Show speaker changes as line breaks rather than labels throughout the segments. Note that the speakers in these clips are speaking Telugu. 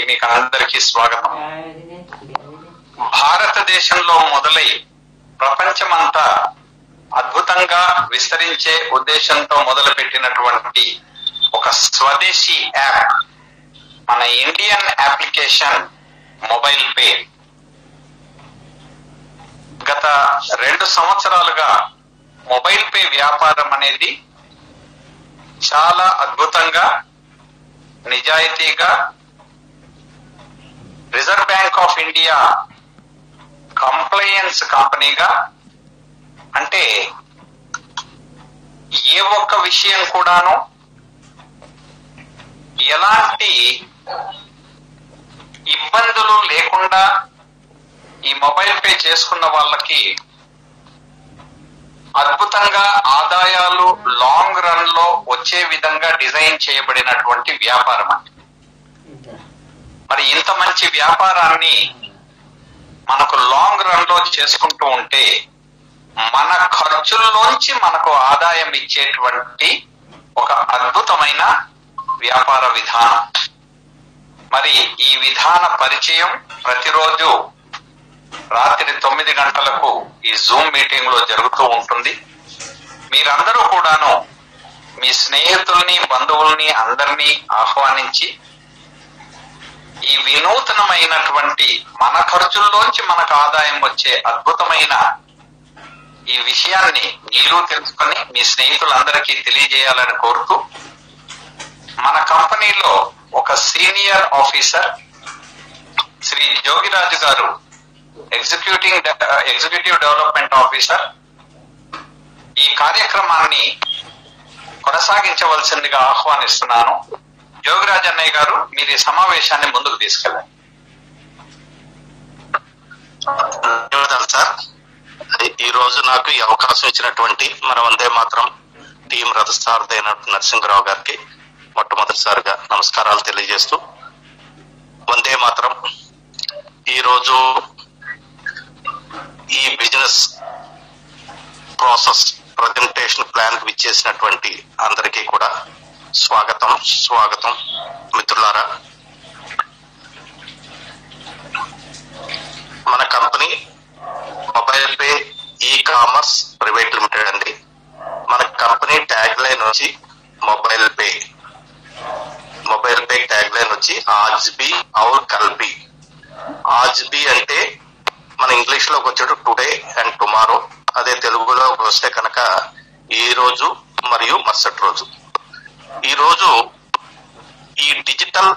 మీకు అందరికీ స్వాగతం భారతదేశంలో మొదలై ప్రపంచమంతా అద్భుతంగా విస్తరించే ఉద్దేశంతో మొదలుపెట్టినటువంటి ఒక స్వదేశీ యాప్ మన ఇండియన్ అప్లికేషన్ మొబైల్ పే గత రెండు సంవత్సరాలుగా మొబైల్ పే వ్యాపారం అనేది చాలా అద్భుతంగా నిజాయితీగా Reserve Bank of India compliance కంపెనీగా అంటే ఏ ఒక్క విషయం కూడాను ఎలాంటి ఇబ్బందులు లేకుండా ఈ మొబైల్ పే చేసుకున్న వాళ్ళకి అద్భుతంగా ఆదాయాలు లాంగ్ రన్ లో వచ్చే విధంగా డిజైన్ చేయబడినటువంటి వ్యాపారం అండి మరి ఇంత మంచి వ్యాపారాన్ని మనకు లాంగ్ రన్ లో చేసుకుంటూ ఉంటే మన ఖర్చుల్లోంచి మనకు ఆదాయం ఇచ్చేటువంటి ఒక అద్భుతమైన వ్యాపార విధానం మరి ఈ విధాన పరిచయం ప్రతిరోజు రాత్రి తొమ్మిది గంటలకు ఈ జూమ్ మీటింగ్ లో జరుగుతూ ఉంటుంది మీరందరూ కూడాను మీ స్నేహితుల్ని బంధువుల్ని అందరినీ ఆహ్వానించి ఈ వినూతనమైనటువంటి మన ఖర్చుల్లోంచి మనకు ఆదాయం వచ్చే అద్భుతమైన ఈ విషయాన్ని మీరు తెలుసుకొని మీ స్నేహితులందరికీ తెలియజేయాలని కోరుతూ మన కంపెనీలో ఒక సీనియర్ ఆఫీసర్ శ్రీ జోగిరాజు గారు ఎగ్జిక్యూటింగ్ ఎగ్జిక్యూటివ్ డెవలప్మెంట్ ఆఫీసర్ ఈ కార్యక్రమాన్ని కొనసాగించవలసిందిగా ఆహ్వానిస్తున్నాను జోగిరాజ్ అన్నయ్య గారు మీరు ఈ సమావేశాన్ని ముందుకు తీసుకెళ్ళండి
ధన్యవాదాలు సార్ ఈ రోజు నాకు ఈ అవకాశం ఇచ్చినటువంటి మన వందే మాత్రం టీం రథసారథి అయినటువంటి నరసింహరావు గారికి మొట్టమొదటిసారిగా నమస్కారాలు తెలియజేస్తూ వందే మాత్రం ఈ రోజు ఈ బిజినెస్ ప్రాసెస్ ప్రజెంటేషన్ ప్లాన్ కి విచ్చేసినటువంటి అందరికీ కూడా స్వాగతం స్వాగతం మిత్రులారా మన company mobile pay e commerce private limited అండి మన కంపెనీ ట్యాగ్ లైన్ వచ్చి mobile pay mobile pay tag line వచ్చి ఆజ్ బి ఔర్ కల్ బి ఆజ్ బి అంటే మన ఇంగ్లీష్ లోకి వచ్చేటు టుడే అండ్ టుమారో అదే తెలుగులో వస్తే కనుక ఈ రోజు మరియు మరుసటి రోజు ఈ రోజు ఈ డిజిటల్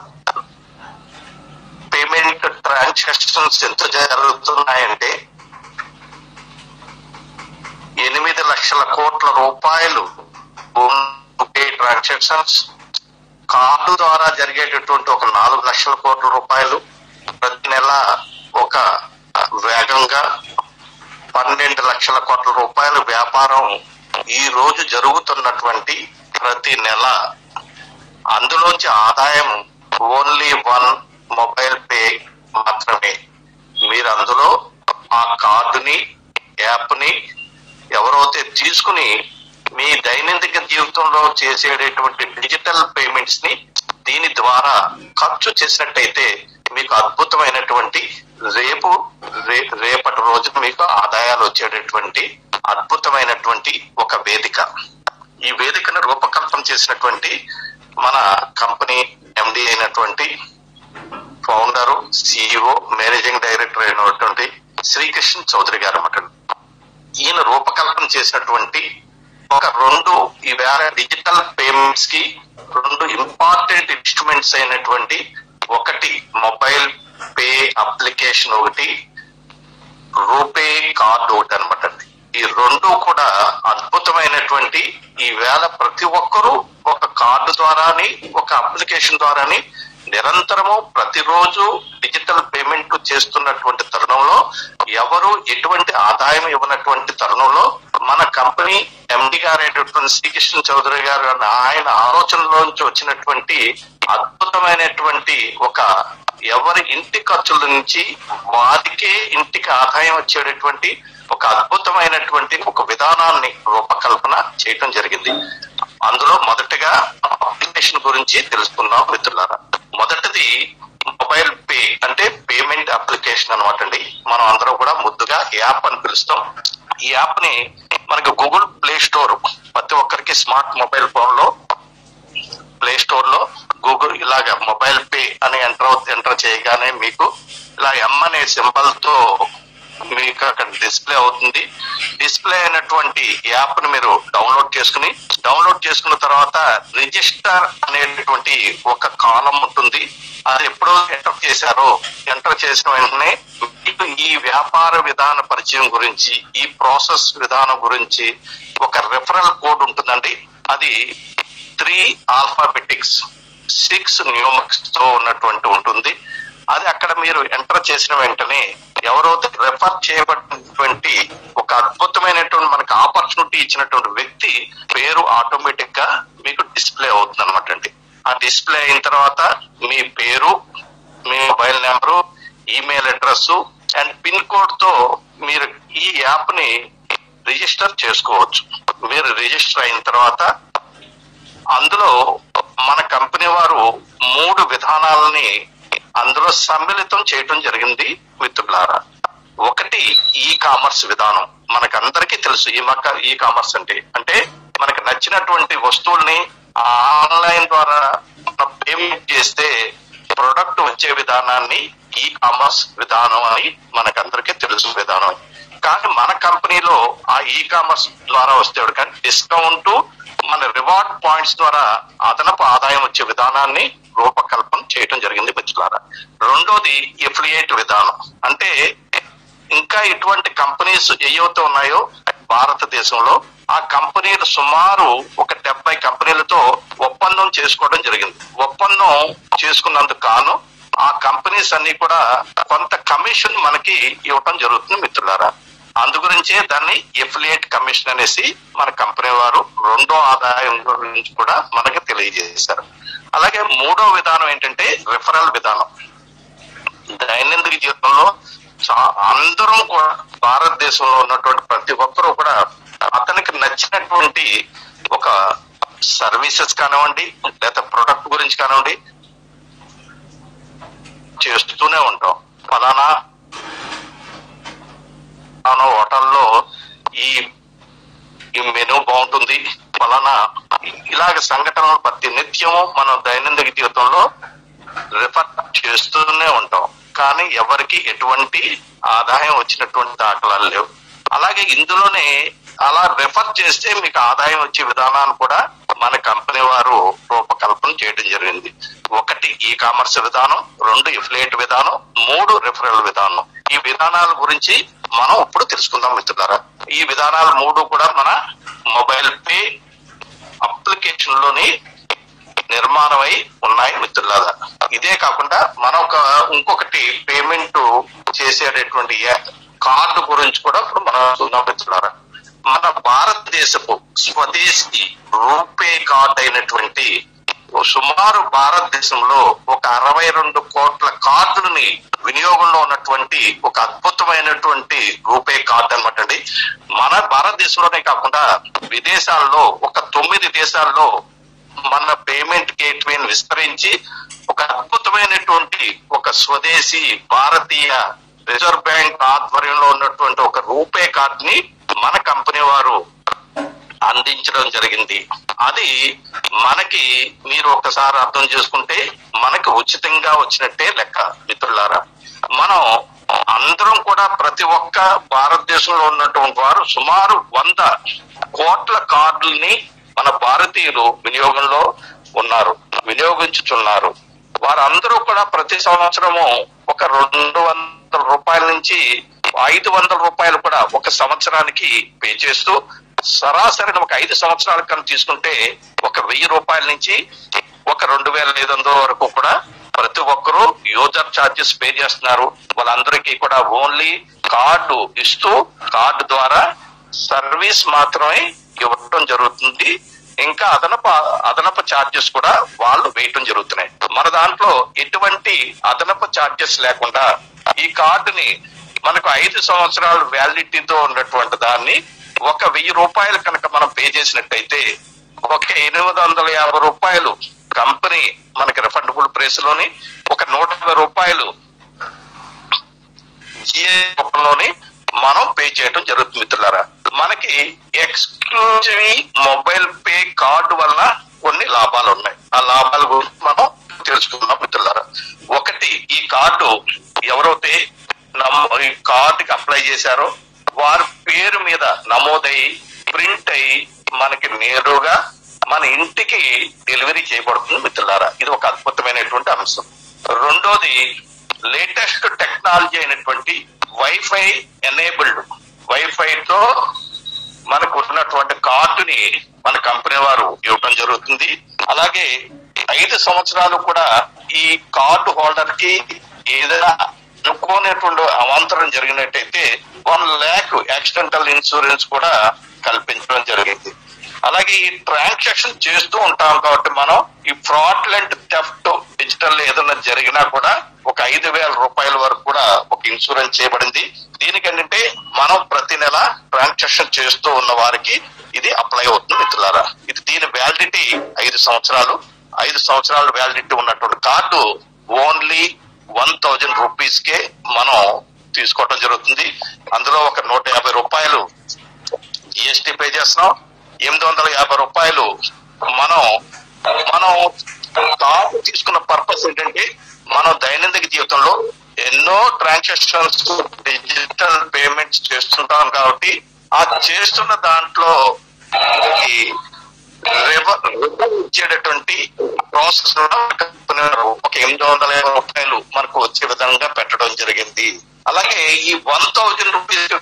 పేమెంట్ ట్రాన్సాక్షన్స్ ఎంత జరుగుతున్నాయంటే ఎనిమిది లక్షల కోట్ల రూపాయలు ట్రాన్సాక్షన్స్ కార్డు ద్వారా జరిగేటటువంటి ఒక నాలుగు లక్షల కోట్ల రూపాయలు ప్రతి నెల ఒక వేగంగా పన్నెండు లక్షల కోట్ల రూపాయల వ్యాపారం ఈ రోజు జరుగుతున్నటువంటి ప్రతి నెల అందులోంచి ఆదాయం ఓన్లీ వన్ మొబైల్ పే మాత్రమే మీరు అందులో ఆ కార్డుని యాప్ ని ఎవరైతే తీసుకుని మీ దైనందిక జీవితంలో చేసేటటువంటి డిజిటల్ పేమెంట్స్ ని దీని ద్వారా ఖర్చు చేసినట్టయితే మీకు అద్భుతమైనటువంటి రేపు రే- రేపటి రోజు మీకు ఆదాయాలు వచ్చేటటువంటి అద్భుతమైనటువంటి ఒక వేదిక ఈ వేదికను రూపకల్పన చేసినటువంటి మన కంపెనీ ఎండి అయినటువంటి ఫౌండర్ సిఇఓ మేనేజింగ్ డైరెక్టర్ అయినటువంటి శ్రీకృష్ణ చౌదరి గారు అన్నమాట ఈయన రూపకల్పన చేసినటువంటి ఒక రెండు ఈవేళ డిజిటల్ పేమెంట్స్ కి రెండు ఇంపార్టెంట్ ఇన్స్ట్రుమెంట్స్ అయినటువంటి ఒకటి మొబైల్ పే అప్లికేషన్ ఒకటి రూపే కార్డు ఒకటి అనమాట ఈ రెండు కూడా అద్భుతమైనటువంటి ఈ వేళ ప్రతి ఒక్కరూ ఒక కార్డు ద్వారాని ఒక అప్లికేషన్ ద్వారాని నిరంతరము ప్రతిరోజు డిజిటల్ పేమెంట్ చేస్తున్నటువంటి తరుణంలో ఎవరు ఎటువంటి ఆదాయం ఇవ్వనటువంటి తరుణంలో మన కంపెనీ ఎండి గారైనటువంటి శ్రీకృష్ణ చౌదరి గారు అన్న ఆయన ఆలోచనలోంచి వచ్చినటువంటి అద్భుతమైనటువంటి ఒక ఎవరి ఇంటి ఖర్చుల నుంచి వారికే ఇంటికి ఆదాయం వచ్చేటటువంటి ఒక అద్భుతమైనటువంటి ఒక విధానాన్ని రూపకల్పన చేయటం జరిగింది అందులో మొదటగా అప్లికేషన్ గురించి తెలుసుకుందాం మిత్రులారా మొదటిది మొబైల్ అప్లికేషన్ అనమాట అండి మనం అందరం కూడా ముద్దుగా యాప్ అని పిలుస్తాం ఈ యాప్ ని మనకి గూగుల్ ప్లే స్టోర్ ప్రతి ఒక్కరికి స్మార్ట్ మొబైల్ ఫోన్ లో ప్లే స్టోర్ లో గూగుల్ ఇలాగ మొబైల్ పే అని ఎంటర్ ఎంటర్ చేయగానే మీకు ఇలా ఎం అనే సింబల్ తో మీకు అక్కడ డిస్ప్లే అవుతుంది డిస్ప్లే అయినటువంటి యాప్ ని మీరు డౌన్లోడ్ చేసుకుని డౌన్లోడ్ చేసుకున్న తర్వాత రిజిస్టర్ అనేటువంటి ఒక కాలం ఉంటుంది అది ఎప్పుడో ఎంటర్ చేశారో ఎంటర్ చేసిన వెంటనే మీకు ఈ వ్యాపార విధాన పరిచయం గురించి ఈ ప్రాసెస్ విధానం గురించి ఒక రెఫరల్ కోడ్ ఉంటుందండి అది త్రీ ఆల్ఫాబెటిక్స్ సిక్స్ న్యూమక్స్ తో ఉన్నటువంటి ఉంటుంది అది అక్కడ మీరు ఎంటర్ చేసిన వెంటనే ఎవరైతే రెఫర్ చేయబడినటువంటి ఒక అద్భుతమైనటువంటి మనకు ఆపర్చునిటీ ఇచ్చినటువంటి వ్యక్తి పేరు ఆటోమేటిక్ గా మీకు డిస్ప్లే అవుతుంది అనమాట అండి ఆ డిస్ప్లే అయిన తర్వాత మీ పేరు మీ mobile number email address and pin code తో మీరు ఈ యాప్ ని రిజిస్టర్ చేసుకోవచ్చు మీరు రిజిస్టర్ అయిన తర్వాత అందులో మన కంపెనీ వారు మూడు విధానాలని అందులో సమ్మిళితం చేయటం జరిగింది మిత్రులారా ఒకటి ఈ కామర్స్ విధానం మనకందరికీ తెలుసు ఈ మక్క ఈ కామర్స్ అంటే అంటే మనకు నచ్చినటువంటి వస్తువుల్ని ఆన్లైన్ ద్వారా పేమెంట్ చేస్తే ప్రొడక్ట్ వచ్చే విధానాన్ని ఈ కామర్స్ విధానం అని మనకందరికీ తెలుసు విధానం కానీ మన కంపెనీలో ఆ ఈ కామర్స్ ద్వారా వస్తే కానీ డిస్కౌంట్ మన రివార్డ్ పాయింట్స్ ద్వారా అదనపు ఆదాయం వచ్చే విధానాన్ని రూపకల్పన చేయడం జరిగింది మిత్రులారా రెండోది ఎఫిలియేట్ విధానం అంటే ఇంకా ఇటువంటి కంపెనీస్ ఏవైతే ఉన్నాయో భారతదేశంలో ఆ కంపెనీలు సుమారు ఒక డెబ్బై కంపెనీలతో ఒప్పందం చేసుకోవడం జరిగింది ఒప్పందం చేసుకున్నందుకు కాను ఆ కంపెనీస్ అన్ని కూడా కొంత కమిషన్ మనకి ఇవ్వటం జరుగుతుంది మిత్రులారా అందు గురించే దాన్ని ఎఫిలియేట్ కమిషన్ అనేసి మన కంపెనీ వారు రెండో ఆదాయం గురించి కూడా మనకి తెలియజేశారు అలాగే మూడో విధానం ఏంటంటే రిఫరల్ విధానం దైనందిక జీవితంలో చా- అందరం కూడా భారతదేశంలో ఉన్నటువంటి ప్రతి ఒక్కరూ కూడా అతనికి నచ్చినటువంటి ఒక సర్వీసెస్ కానివ్వండి లేదా ప్రొడక్ట్ గురించి కానివ్వండి చేస్తూనే ఉంటాం ఫలానా మన హోటల్లో ఈ ఈ మెనూ బాగుంటుంది ఫలానా ఇలాగ సంఘటనలు ప్రతి నిత్యము మనం దైనందిక జీవితంలో రిఫర్ చేస్తూనే ఉంటాం కానీ ఎవరికి ఎటువంటి ఆదాయం వచ్చినటువంటి దాఖలాలు లేవు అలాగే ఇందులోనే అలా రెఫర్ చేస్తే మీకు ఆదాయం వచ్చే విధానాన్ని కూడా మన కంపెనీ వారు రూపకల్పన చేయడం జరిగింది ఒకటి ఈ కామర్స్ విధానం రెండు ఎఫిలియేట్ విధానం మూడు రిఫరల్ విధానం ఈ విధానాల గురించి మనం ఇప్పుడు తెలుసుకుందాం మిత్రులారా ఈ విధానాలు మూడు కూడా మన మొబైల్ పే అప్లికేషన్ లోని నిర్మాణమై ఉన్నాయి మిత్రులారా ఇదే కాకుండా మనం ఒక ఇంకొకటి పేమెంట్ చేసేటటువంటి యా- కార్డు గురించి కూడా ఇప్పుడు మనం చూద్దాం మిత్రులారా మన భారతదేశపు స్వదేశీ రూపే కార్డ్ అయినటువంటి సుమారు భారతదేశంలో ఒక అరవై రెండు కోట్ల కార్డులని వినియోగంలో ఉన్నటువంటి ఒక అద్భుతమైనటువంటి రూపే కార్డ్ అనమాట అండి మన భారతదేశంలోనే కాకుండా విదేశాల్లో ఒక తొమ్మిది దేశాల్లో మన పేమెంట్ గేట్వేని విస్తరించి ఒక అద్భుతమైనటువంటి ఒక స్వదేశీ భారతీయ రిజర్వ్ బ్యాంక్ ఆధ్వర్యంలో ఉన్నటువంటి ఒక రూపే కార్డ్ ని మన కంపెనీ వారు అందించడం జరిగింది అది మనకి మీరు ఒకసారి అర్థం చేసుకుంటే మనకి ఉచితంగా వచ్చినట్టే లెక్క మిత్రులారా మనం అందరం కూడా ప్రతి ఒక్క భారతదేశంలో ఉన్నటువంటి వారు సుమారు వంద కోట్ల కార్డుల్ని మన భారతీయులు వినియోగంలో ఉన్నారు వినియోగించుచున్నారు వారందరూ కూడా ప్రతి సంవత్సరము ఒక రెండు వందల రూపాయల నుంచి ఐదు వందల రూపాయలు కూడా ఒక సంవత్సరానికి పే చేస్తూ సరాసరి ఒక ఐదు సంవత్సరాల కన్నా తీసుకుంటే ఒక వెయ్యి రూపాయల నుంచి ఒక రెండు వేల ఐదు వందల వరకు కూడా ప్రతి ఒక్కరూ యూజర్ ఛార్జెస్ పే చేస్తున్నారు వాళ్ళందరికీ కూడా ఓన్లీ కార్డు ఇస్తూ కార్డు ద్వారా సర్వీస్ మాత్రమే ఇవ్వటం జరుగుతుంది ఇంకా అదనపు అదనపు ఛార్జెస్ కూడా వాళ్ళు వేయటం జరుగుతున్నాయి మన దాంట్లో ఎటువంటి అదనపు ఛార్జెస్ లేకుండా ఈ కార్డుని మనకు ఐదు సంవత్సరాల వ్యాలిడిటీతో ఉన్నటువంటి దాన్ని ఒక వెయ్యి రూపాయలు కనుక మనం పే చేసినట్టయితే ఒక ఎనిమిది వందల యాభై రూపాయలు కంపెనీ మనకి రిఫండబుల్ ప్రైస్ లోని ఒక నూట యాభై రూపాయలు చేయడం జరుగుతుంది మిత్రులారా మనకి ఎక్స్క్లూజివ్ మొబైల్ పే కార్డు వల్ల కొన్ని లాభాలు ఉన్నాయి ఆ లాభాల గురించి మనం తెలుసుకుందాం మిత్రులారా ఒకటి ఈ కార్డు ఎవరైతే నమ్మ ఈ కార్డుకి అప్లై చేశారో వారి పేరు మీద నమోదై ప్రింట్ అయి మనకి నేరుగా మన ఇంటికి డెలివరీ చేయబడుతుంది మిత్రులారా ఇది ఒక అద్భుతమైనటువంటి అంశం రెండోది లేటెస్ట్ టెక్నాలజీ అయినటువంటి వైఫై ఎనేబుల్డ్ వైఫై తో మనకు ఉన్నటువంటి కార్డుని మన కంపెనీ వారు ఇవ్వడం జరుగుతుంది అలాగే ఐదు సంవత్సరాలు కూడా ఈ కార్డు హోల్డర్ కి ఏదైనా అనుకోనేటువంటి అవాంతరం జరిగినట్టయితే వన్ ల్యాక్ యాక్సిడెంటల్ ఇన్సూరెన్స్ కూడా కల్పించడం జరిగింది అలాగే ఈ ట్రాన్సాక్షన్ చేస్తూ ఉంటాం కాబట్టి మనం ఈ ఫ్రాడ్లెంట్ థెఫ్ట్ డిజిటల్ ఏదైనా జరిగినా కూడా ఒక ఐదు వేల రూపాయల వరకు కూడా ఒక ఇన్సూరెన్స్ చేయబడింది దీనికంటే మనం ప్రతి నెల ట్రాన్సాక్షన్ చేస్తూ ఉన్న వారికి ఇది అప్లై అవుతుంది మిత్రులారా ఇది దీని వ్యాలిడిటీ ఐదు సంవత్సరాలు ఐదు సంవత్సరాల వ్యాలిడిటీ ఉన్నటువంటి card only one thousand rupees కే మనం తీసుకోవడం జరుగుతుంది అందులో ఒక నూట యాభై రూపాయలు జిఎస్టీ పే చేస్తున్నాం ఎనిమిది వందల యాభై రూపాయలు మనం మనం కార్డు తీసుకున్న పర్పస్ ఏంటంటే మనం దైనందిక జీవితంలో ఎన్నో ట్రాన్సాక్షన్స్ డిజిటల్ పేమెంట్స్ చేస్తుంటాం కాబట్టి ఆ చేస్తున్న దాంట్లో మనకి రివ- రిటర్న్ ఇచ్చేటటువంటి ప్రాసెస్ లో కంపెనీ వారు ఒక ఎనిమిది వందల యాభై రూపాయలు మనకు వచ్చే విధంగా పెట్టడం జరిగింది అలాగే ఈ వన్ థౌజండ్ రూపీస్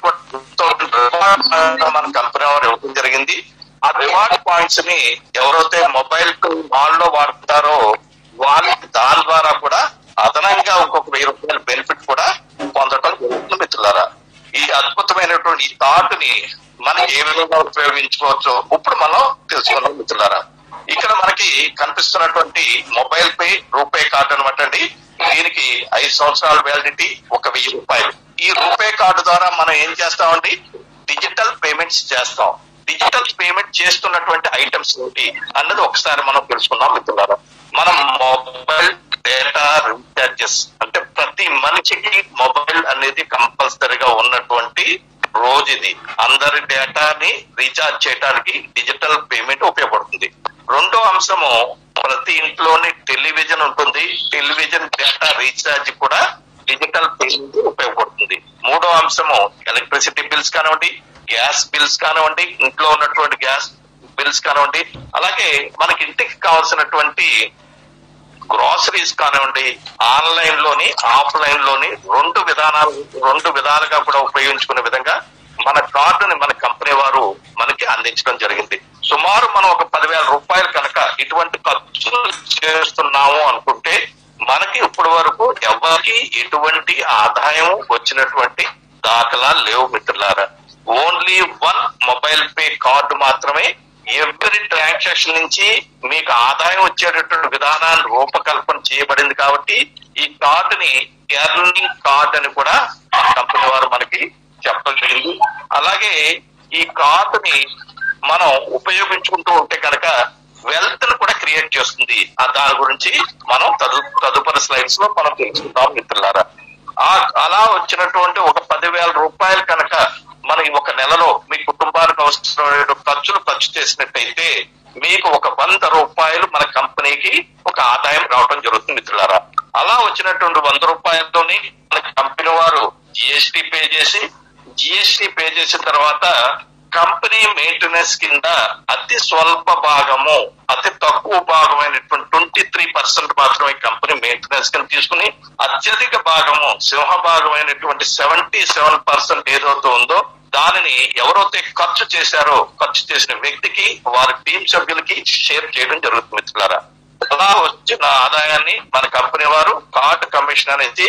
మన కంపెనీ వారు ఇవ్వడం జరిగింది ఆ రివార్డ్ పాయింట్స్ ని ఎవరైతే మొబైల్ మాల్ లో వాడుతారో వాళ్ళకి దాని ద్వారా కూడా అదనంగా ఇంకొక వెయ్యి రూపాయల బెనిఫిట్ కూడా పొందడం జరుగుతుంది మిత్రులారా ఈ అద్భుతమైనటువంటి ఈ థాట్ ని మనం ఏ విధంగా ఉపయోగించుకోవచ్చో ఇప్పుడు మనం తెలుసుకున్నాం మిత్రులారా ఇక్కడ మనకి కనిపిస్తున్నటువంటి మొబైల్ పే రూపే కార్డు అనమాట అండి దీనికి ఐదు సంవత్సరాల వ్యాలిడిటీ ఒక వెయ్యి రూపాయలు ఈ రూపే కార్డు ద్వారా మనం ఏం చేస్తామండి డిజిటల్ పేమెంట్స్ చేస్తాం డిజిటల్ పేమెంట్ చేస్తున్నటువంటి ఐటమ్స్ ఏంటి అన్నది ఒకసారి మనం తెలుసుకుందాం మిత్రులారా మనం మొబైల్ డేటా రీఛార్జెస్ అంటే ప్రతి మనిషికి మొబైల్ అనేది కంపల్సరీగా ఉన్నటువంటి రోజు ఇది అందరి డేటాని రీఛార్జ్ చేయడానికి డిజిటల్ పేమెంట్ ఉపయోగపడుతుంది రెండో అంశము ప్రతి ఇంట్లోని టెలివిజన్ ఉంటుంది టెలివిజన్ డేటా రీఛార్జ్ కూడా డిజిటల్ పేమెంట్ ఉపయోగపడుతుంది మూడో అంశము ఎలక్ట్రిసిటీ బిల్స్ కానివ్వండి గ్యాస్ బిల్స్ కానివ్వండి ఇంట్లో ఉన్నటువంటి గ్యాస్ బిల్స్ కానివ్వండి అలాగే మనకి ఇంటికి కావాల్సినటువంటి గ్రాసరీస్ కానివ్వండి ఆన్లైన్ లోని ఆఫ్లైన్ లోని రెండు విధానాలు రెండు విధాలుగా కూడా ఉపయోగించుకునే విధంగా మన కార్డుని మన కంపెనీ వారు మనకి అందించడం జరిగింది సుమారు మనం ఒక పదివేల రూపాయలు కనుక ఇటువంటి ఖర్చులు చేస్తున్నాము అనుకుంటే మనకి ఇప్పటి వరకు ఎవరికి ఎటువంటి ఆదాయం వచ్చినటువంటి దాఖలా లేవు మిత్రులారా only one mobile pay card మాత్రమే ఎవ్రీ ట్రాన్సాక్షన్ నుంచి మీకు ఆదాయం వచ్చేటటువంటి విధానాన్ని రూపకల్పన చేయబడింది కాబట్టి ఈ కార్డుని ఎర్నింగ్ కార్డ్ అని కూడా మన కంపెనీ వారు మనకి చెప్పడం జరిగింది అలాగే ఈ కార్డుని మనం ఉపయోగించుకుంటూ ఉంటే కనుక వెల్త్ ను కూడా క్రియేట్ చేస్తుంది ఆ దాని గురించి మనం తదు తదుపరి స్లైడ్స్ లో మనం తెలుసుకుందాం మిత్రులారా ఆ అలా వచ్చినటువంటి ఒక పదివేల రూపాయలు కనుక మన ఈ ఒక నెలలో మీ కుటుంబానికి అవసరమైన ఖర్చులు ఖర్చు చేసినట్టయితే మీకు ఒక వంద రూపాయలు మన కంపెనీకి ఒక ఆదాయం రావడం జరుగుతుంది మిత్రులారా అలా వచ్చినటువంటి వంద రూపాయలతోని మన కంపెనీ వారు జిఎస్టి పే చేసి జిఎస్టి పే చేసిన తర్వాత కంపెనీ మెయింటెనెన్స్ కింద అతి స్వల్ప భాగము అతి తక్కువ భాగమైనటువంటి ట్వంటీ త్రీ పర్సెంట్ మాత్రమే కంపెనీ మెయింటెనెన్స్ కింద తీసుకుని అత్యధిక భాగము సింహ భాగమైనటువంటి సెవెంటీ సెవెన్ పర్సెంట్ ఏదైతే ఉందో దానిని ఎవరైతే ఖర్చు చేశారో ఖర్చు చేసిన వ్యక్తికి వారి టీం సభ్యులకి షేర్ చేయడం జరుగుతుంది మిత్రులారా అలా వచ్చిన ఆదాయాన్ని మన కంపెనీ వారు కార్డ్ కమిషన్ అనేది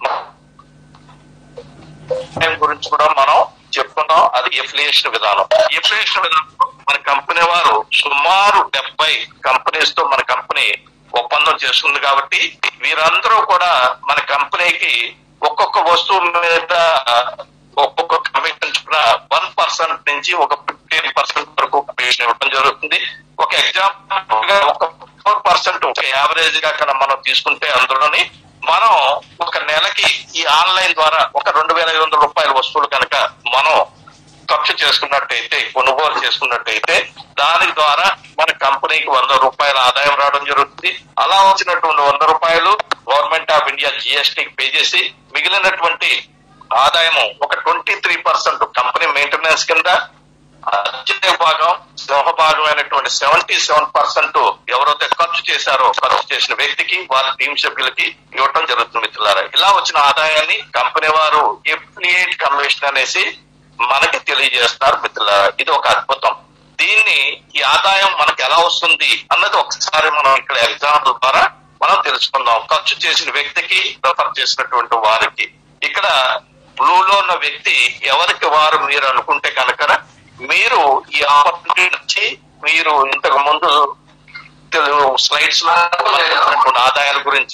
దాని గురించి కూడా మనం చెప్పుకున్నాం అది ఎఫిలియేషన్ విధానం ఎఫిలియేషన్ విధానం మన కంపెనీ వారు సుమారు డెబ్బై కంపెనీస్ తో మన కంపెనీ ఒప్పందం చేస్తుంది కాబట్టి వీరందరూ కూడా మన కంపెనీకి ఒక్కొక్క వస్తువు మీద ఒక్కొక్క కమిషన్ వన్ పర్సెంట్ నుంచి ఒక ఫిఫ్టీన్ పర్సెంట్ వరకు కమిషన్ ఇవ్వడం జరుగుతుంది ఒక ఎగ్జాంపుల్ గా ఒక ఫోర్ పర్సెంట్ ఒక యావరేజ్ గా కన్నా మనం తీసుకుంటే అందులోని మనం ఒక నెలకి ఈ ఆన్లైన్ ద్వారా ఒక రెండు వేల ఐదు వందల రూపాయల వస్తువులు కనుక మనం ఖర్చు చేసుకున్నట్టయితే కొనుగోలు చేసుకున్నట్టయితే దాని ద్వారా మన కంపెనీకి వంద రూపాయల ఆదాయం రావడం జరుగుతుంది అలా వచ్చినటువంటి వంద రూపాయలు గవర్నమెంట్ ఆఫ్ ఇండియా జిఎస్టీకి పే చేసి మిగిలినటువంటి ఆదాయము ఒక twenty three percent company maintenance కింద అత్యధిక భాగం సింహ భాగమైనటువంటి సెవెంటీ సెవెన్ పర్సెంట్ ఎవరైతే ఖర్చు చేశారో ఖర్చు చేసిన వ్యక్తికి వారి టీం సభ్యులకి ఇవ్వటం జరుగుతుంది మిత్రులారా ఇలా వచ్చిన ఆదాయాన్ని కంపెనీ వారు ఎఫ్లియేట్ కమిషన్ అనేసి మనకి తెలియజేస్తారు మిత్రులారా ఇది ఒక అద్భుతం దీన్ని ఈ ఆదాయం మనకి ఎలా వస్తుంది అన్నది ఒకసారి మనం ఇక్కడ ఎగ్జాంపుల్ ద్వారా మనం తెలుసుకుందాం ఖర్చు చేసిన వ్యక్తికి రెఫర్ చేసినటువంటి వారికి ఇక్కడ బ్లూలో ఉన్న వ్యక్తి ఎవరికి వారు మీరు అనుకుంటే కనుక మీరు ఈ ఆపర్చునిటీ నుంచి మీరు ఇంతకు ముందు తెలుగు స్లైడ్స్ లో ఉన్నటువంటి ఆదాయాల గురించి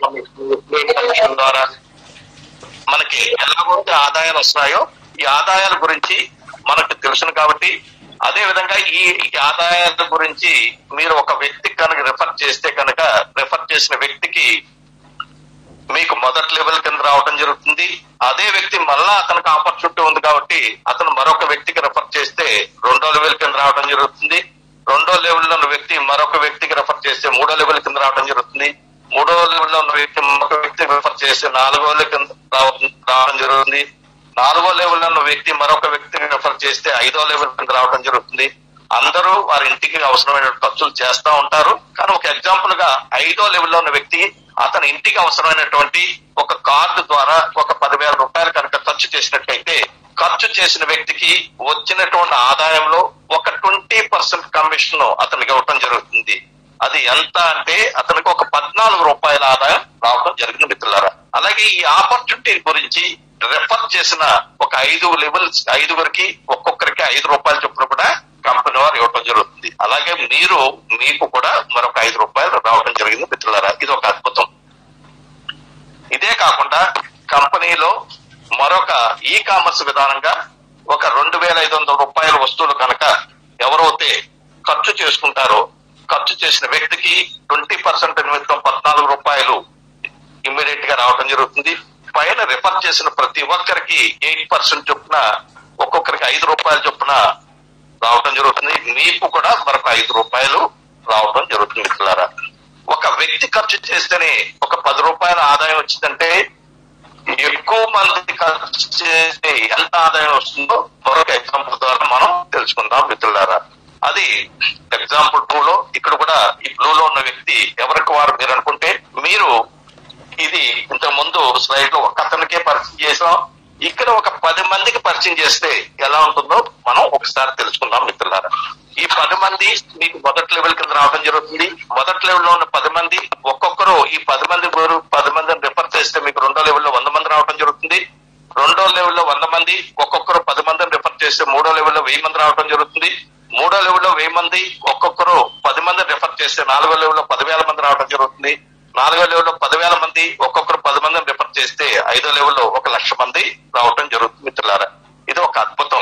ద్వారా మనకి ఎలాగైతే ఆదాయాలు వస్తున్నాయో ఈ ఆదాయాల గురించి మనకు తెలుసును కాబట్టి అదే విధంగా ఈ ఈ ఆదాయాల గురించి మీరు ఒక వ్యక్తికి కనుక రెఫర్ చేస్తే కనుక రెఫర్ చేసిన వ్యక్తికి మీకు మొదటి లెవెల్ కింద రావడం జరుగుతుంది అదే వ్యక్తి మళ్ళా అతనికి ఆపర్చునిటీ ఉంది కాబట్టి అతను మరొక వ్యక్తికి రెఫర్ చేస్తే రెండో లెవెల్ కింద రావడం జరుగుతుంది రెండో లెవెల్లో ఉన్న వ్యక్తి మరొక వ్యక్తికి రెఫర్ చేస్తే మూడో లెవెల్ కింద రావడం జరుగుతుంది మూడో లెవెల్లో ఉన్న వ్యక్తి మరొక వ్యక్తికి రెఫర్ చేస్తే నాలుగో లెవెల్ కింద రావడం రావడం జరుగుతుంది నాలుగో లెవెల్ ఉన్న వ్యక్తి మరొక వ్యక్తిని రెఫర్ చేస్తే ఐదో లెవెల్ కింద రావడం జరుగుతుంది అందరూ వారి ఇంటికి అవసరమైన ఖర్చులు చేస్తా ఉంటారు కానీ ఒక ఎగ్జాంపుల్ గా ఐదో లెవెల్లో ఉన్న వ్యక్తి అతని ఇంటికి అవసరమైనటువంటి ఒక కార్డు ద్వారా ఒక పదివేల రూపాయలు కనుక ఖర్చు చేసినట్లయితే ఖర్చు చేసిన వ్యక్తికి వచ్చినటువంటి ఆదాయంలో ఒక ట్వంటీ పర్సెంట్ కమిషన్ అతనికి ఇవ్వటం జరుగుతుంది అది ఎంత అంటే అతనికి ఒక పద్నాలుగు రూపాయల ఆదాయం రావడం జరిగింది మిత్రులారా అలాగే ఈ ఆపర్చునిటీ గురించి రెఫర్ చేసిన ఒక ఐదు లెవెల్స్ ఐదుగురికి ఒక్కొక్కరికి ఐదు రూపాయలు చొప్పున కూడా కంపెనీ వారు ఇవ్వటం జరుగుతుంది అలాగే మీరు మీకు కూడా మరొక ఐదు రూపాయలు రావడం జరిగింది మిత్రులారా ఇది ఒక అద్భుతం ఇదే కాకుండా కంపెనీలో మరొక ఈ కామర్స్ విధానంగా ఒక రెండు వేల ఐదు వందల రూపాయల వస్తువులు కనుక ఎవరైతే ఖర్చు చేసుకుంటారో ఖర్చు చేసిన వ్యక్తికి ట్వంటీ పర్సెంట్ నిమిత్తం పద్నాలుగు రూపాయలు ఇమ్మీడియట్ గా రావడం జరుగుతుంది పైన రిఫర్ చేసిన ప్రతి ఒక్కరికి ఎయిట్ పర్సెంట్ చొప్పున ఒక్కొక్కరికి ఐదు రూపాయల చొప్పున రావడం జరుగుతుంది మీకు కూడా మరొక ఐదు రూపాయలు రావడం జరుగుతుంది మిత్రులారా ఒక వ్యక్తి ఖర్చు చేస్తేనే ఒక పది రూపాయల ఆదాయం వచ్చిందంటే ఎక్కువ మంది ఖర్చు చేస్తే ఎంత ఆదాయం వస్తుందో మరొక ఎగ్జాంపుల్ ద్వారా మనం తెలుసుకుందాం మిత్రులారా అది ఎగ్జాంపుల్ టూ లో ఇక్కడ కూడా ఈ బ్లూ లో ఉన్న వ్యక్తి ఎవరికి వారు మీరు అనుకుంటే మీరు ఇది ఇంతకు ముందు స్లైడ్ లో ఒక అతనికే పరిచయం చేసాం ఇక్కడ ఒక పది మందికి పరిచయం చేస్తే ఎలా ఉంటుందో మనం ఒకసారి తెలుసుకుందాం మిత్రులారా ఈ పది మంది మీకు మొదటి లెవెల్ కింద రావడం జరుగుతుంది మొదటి లెవెల్ లో ఉన్న పది మంది ఒక్కొక్కరు ఈ పది మంది గురు పది మందిని రిఫర్ చేస్తే మీకు రెండో లెవెల్లో వంద మంది రావడం జరుగుతుంది రెండో లెవెల్లో వంద మంది ఒక్కొక్కరు పది మందిని రిఫర్ చేస్తే మూడో లెవెల్లో వెయ్యి మంది రావడం జరుగుతుంది మూడో లెవెల్లో వెయ్యి మంది ఒక్కొక్కరు పది మందిని రిఫర్ చేస్తే నాలుగో లెవెల్లో పదివేల మంది రావడం జరుగుతుంది నాలుగో లెవెల్లో పదివేల మంది ఒక్కొక్కరు పది మందిని రిఫర్ చేస్తే ఐదో లెవెల్లో ఒక లక్ష మంది రావడం జరుగుతుంది మిత్రులారా ఇది ఒక అద్భుతం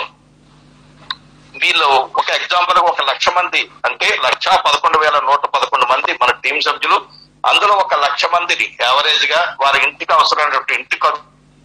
వీళ్ళు ఒక ఎగ్జాంపుల్ ఒక లక్ష మంది అంటే లక్ష పదకొండు వేల నూట పదకొండు మంది మన టీం సభ్యులు అందులో ఒక లక్ష మందిని యావరేజ్ గా వారి ఇంటికి అవసరమైనటువంటి ఇంటి ఖర్చు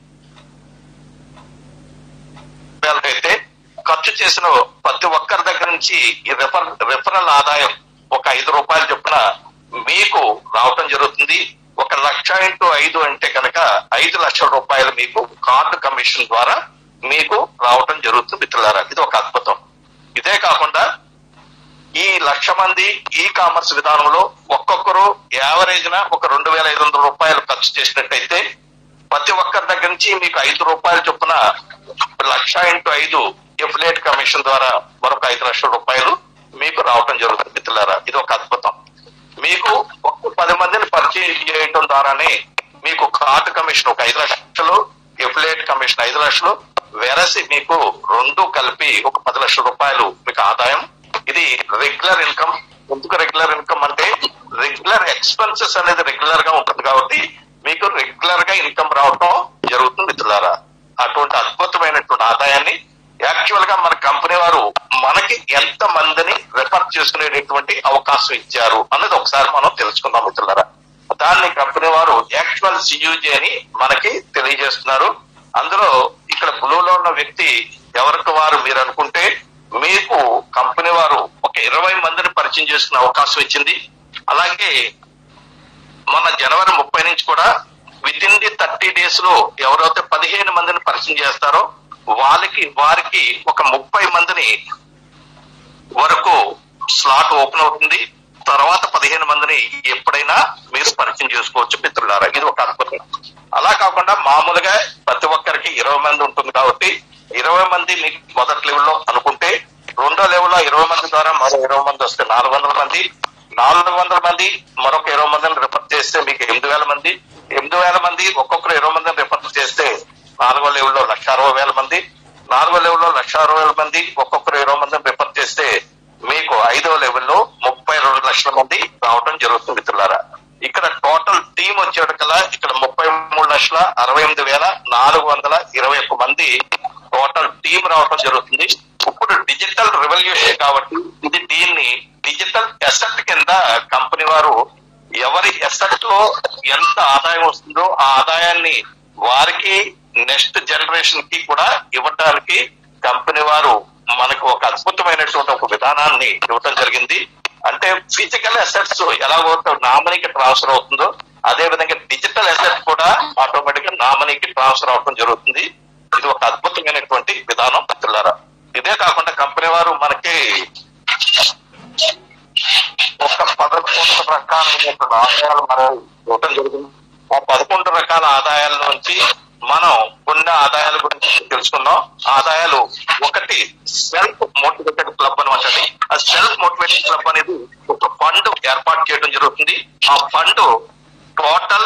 అయితే ఖర్చు చేసిన ప్రతి ఒక్కరి దగ్గర నుంచి ఈ రెఫర్ రెఫరల్ ఆదాయం ఒక ఐదు రూపాయలు చొప్పున మీకు రావటం జరుగుతుంది ఒక లక్ష ఇంటూ ఐదు అంటే కనుక ఐదు లక్షల రూపాయలు మీకు కార్డు కమిషన్ ద్వారా మీకు రావటం జరుగుతుంది మిత్రులారా ఇది ఒక అద్భుతం ఇదే కాకుండా ఈ లక్ష మంది ఈ కామర్స్ విధానంలో ఒక్కొక్కరు యావరేజ్ న ఒక రెండు వేల ఐదు వందల రూపాయలు ఖర్చు చేసినట్టయితే ప్రతి ఒక్కరి దగ్గర నుంచి మీకు ఐదు రూపాయలు చొప్పున లక్ష ఇంటూ ఐదు ఎఫిలేట్ కమిషన్ ద్వారా మరొక ఐదు లక్షల రూపాయలు మీకు రావటం జరుగుతుంది మిత్రులారా ఇది ఒక అద్భుతం మీకు ఒక్క పది మందిని పరిచయం చేయటం ద్వారానే మీకు కార్డు కమిషన్ ఒక ఐదు లక్షలు ఎఫిలేట్ కమిషన్ ఐదు లక్షలు వెరసి మీకు రెండు కలిపి ఒక పది లక్షల రూపాయలు మీకు ఆదాయం ఇది రెగ్యులర్ ఇన్కమ్ ఎందుకు రెగ్యులర్ ఇన్కమ్ అంటే రెగ్యులర్ ఎక్స్పెన్సెస్ అనేది రెగ్యులర్ గా ఉంటుంది కాబట్టి మీకు రెగ్యులర్ గా ఇన్కమ్ రావటం జరుగుతుంది మిత్రులారా అటువంటి అద్భుతమైనటువంటి ఆదాయాన్ని యాక్చువల్ గా మన కంపెనీ వారు మనకి ఎంత మందిని రెఫర్ చేసుకునేటటువంటి అవకాశం ఇచ్చారు అన్నది ఒకసారి మనం తెలుసుకుందాం మిత్రులారా దాన్ని కంపెనీ వారు యాక్చువల్ సియూజీ అని మనకి తెలియజేస్తున్నారు అందులో ఇక్కడ బ్లూలో ఉన్న వ్యక్తి ఎవరికి వారు మీరు అనుకుంటే మీకు కంపెనీ వారు ఒక ఇరవై మందిని పరిచయం చేసుకునే అవకాశం ఇచ్చింది అలాగే మన జనవరి ముప్పై నుంచి కూడా within the thirty days లో ఎవరైతే పదిహేను మందిని పరిచయం చేస్తారో వాళ్ళకి వారికి ఒక ముప్పై మందిని వరకు స్లాట్ ఓపెన్ అవుతుంది తర్వాత పదిహేను మందిని ఎప్పుడైనా మీరు పరిచయం చేసుకోవచ్చు మిత్రులారా ఇది ఒక అద్భుతం అలా కాకుండా మామూలుగా ప్రతి ఒక్కరికి ఇరవై మంది ఉంటుంది కాబట్టి ఇరవై మంది మీకు మొదటి లెవెల్లో అనుకుంటే రెండో లెవెల్లో ఇరవై మంది ద్వారా మరో ఇరవై మంది వస్తే నాలుగు వందల మంది నాలుగు వందల మంది మరొక ఇరవై మందిని రిఫర్ చేస్తే మీకు ఎనిమిది వేల మంది ఎనిమిది వేల మంది ఒక్కొక్కరు ఇరవై మందిని రిఫర్ చేస్తే నాలుగో లెవెల్లో లక్ష అరవై వేల మంది నాలుగో లెవెల్లో లక్ష అరవై వేల మంది ఒక్కొక్కరు ఇరవై మందిని రిఫర్ చేస్తే మీకు ఐదో లెవెల్లో ముప్పై రెండు లక్షల మంది రావడం జరుగుతుంది మిత్రులారా ఇక్కడ టోటల్ టీం వచ్చేటికల్లా ఇక్కడ ముప్పై మూడు లక్షల అరవై ఎనిమిది వేల నాలుగు వందల ఇరవై ఒక్క మంది టోటల్ టీం రావడం జరుగుతుంది ఇప్పుడు డిజిటల్ రెవల్యూషన్ కాబట్టి ఇది దీన్ని డిజిటల్ అసెట్ కింద కంపెనీ వారు ఎవరి అసెట్ లో ఎంత ఆదాయం వస్తుందో ఆ ఆదాయాన్ని వారికి నెక్స్ట్ జనరేషన్ కి కూడా ఇవ్వడానికి కంపెనీ వారు మనకు ఒక అద్భుతమైనటువంటి ఒక విధానాన్ని ఇవ్వటం జరిగింది అంటే ఫిజికల్ అసెట్స్ ఎలాగో నామనీకి ట్రాన్స్ఫర్ అవుతుందో అదే విధంగా డిజిటల్ అసెట్ కూడా ఆటోమేటిక్ గా నామనీకి ట్రాన్స్ఫర్ అవడం జరుగుతుంది ఇది ఒక అద్భుతమైనటువంటి విధానం మిత్రులారా ఇదే కాకుండా కంపెనీ వారు మనకి ఒక పదకొండు రకాలైనటువంటి ఆదాయాలు మనం ఇవ్వటం జరిగింది ఆ పదకొండు రకాల ఆదాయాల నుంచి మనం కొన్ని ఆదాయాల గురించి తెలుసుకున్నాం ఆదాయాలు ఒకటి సెల్ఫ్ మోటివేటెడ్ క్లబ్ అని ఉంటుంది ఆ సెల్ఫ్ మోటివేటెడ్ క్లబ్ అనేది ఒక ఫండ్ ఏర్పాటు చేయడం జరుగుతుంది ఆ ఫండ్ టోటల్